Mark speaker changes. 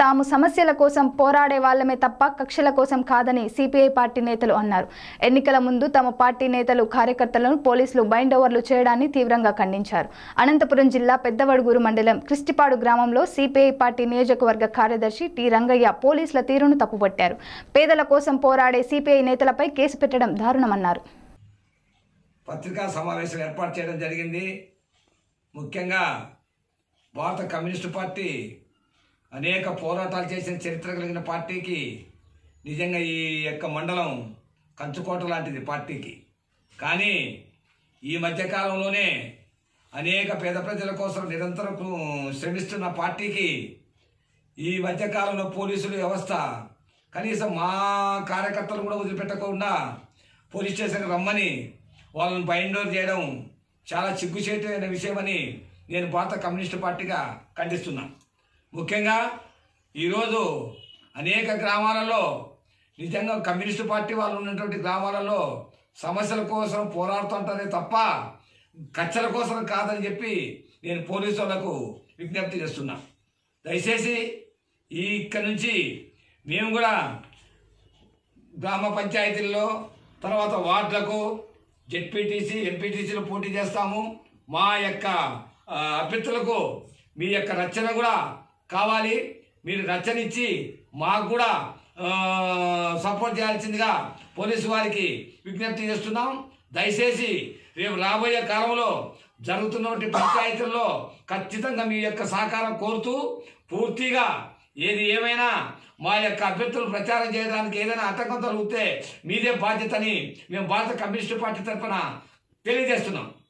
Speaker 1: తాము సమస్యల కోసం పోరాడే వాళ్ళమే తప్ప కక్షల కోసం కాదని సిపిఐ పార్టీ నేతలు అన్నారు ఎన్నికల ముందు తమ పార్టీ నేతలు కార్యకర్తలను పోలీసులు బైండ్ ఓవర్లు చేయడాన్ని తీవ్రంగా ఖండించారు అనంతపురం జిల్లా పెద్దవడుగూరు మండలం క్రిస్టిపాడు గ్రామంలో సిపిఐ పార్టీ నియోజకవర్గ కార్యదర్శి టి రంగయ్య పోలీసుల తీరును తప్పుపట్టారు పేదల కోసం పోరాడే సిపిఐ నేతలపై కేసు పెట్టడం దారుణమన్నారు
Speaker 2: పత్రికా సమావేశం ఏర్పాటు చేయడం జరిగింది ముఖ్యంగా భారత కమ్యూనిస్టు పార్టీ అనేక పోరాటాలు చేసిన చరిత్ర కలిగిన పార్టీకి నిజంగా ఈ యొక్క మండలం కంచుకోట లాంటిది పార్టీకి కానీ ఈ మధ్యకాలంలోనే అనేక పేద ప్రజల కోసం నిరంతరం శ్రమిస్తున్న పార్టీకి ఈ మధ్యకాలంలో పోలీసుల వ్యవస్థ కనీసం మా కార్యకర్తలు కూడా వదిలిపెట్టకుండా పోలీస్ స్టేషన్కి రమ్మని వాళ్ళని బైండోర్ చేయడం చాలా సిగ్గుచేటైన విషయమని నేను భారత కమ్యూనిస్టు పార్టీగా ఖండిస్తున్నా ముఖ్యంగా ఈరోజు అనేక గ్రామాలలో నిజంగా కమ్యూనిస్టు పార్టీ వాళ్ళు ఉన్నటువంటి గ్రామాలలో సమస్యల కోసం పోరాడుతుంటారే తప్ప కచ్చల కోసం కాదని చెప్పి నేను పోలీసు వాళ్ళకు విజ్ఞప్తి చేస్తున్నా దయచేసి ఈ ఇక్కడ నుంచి మేము కూడా గ్రామ పంచాయతీల్లో తర్వాత వార్డులకు జెడ్పీటీసీ ఎంపీటీసీలు పోటీ చేస్తాము మా యొక్క ఆ, అభ్యర్థులకు మీ యొక్క రచన కూడా కావాలి మీరు రచన ఇచ్చి మాకు కూడా ఆ, సపోర్ట్ చేయాల్సిందిగా పోలీసు వారికి విజ్ఞప్తి చేస్తున్నాం దయచేసి రేపు రాబోయే కాలంలో జరుగుతున్నటువంటి పంచాయతీల్లో ఖచ్చితంగా మీ యొక్క సహకారం కోరుతూ పూర్తిగా ఏది ఏమైనా మా యొక్క అభ్యర్థులు ప్రచారం చేయడానికి ఏదైనా ఆటంకం కలిగితే మీదే బాధ్యతని మేము భారత కమ్యూనిస్టు పార్టీ తరఫున తెలియజేస్తున్నాం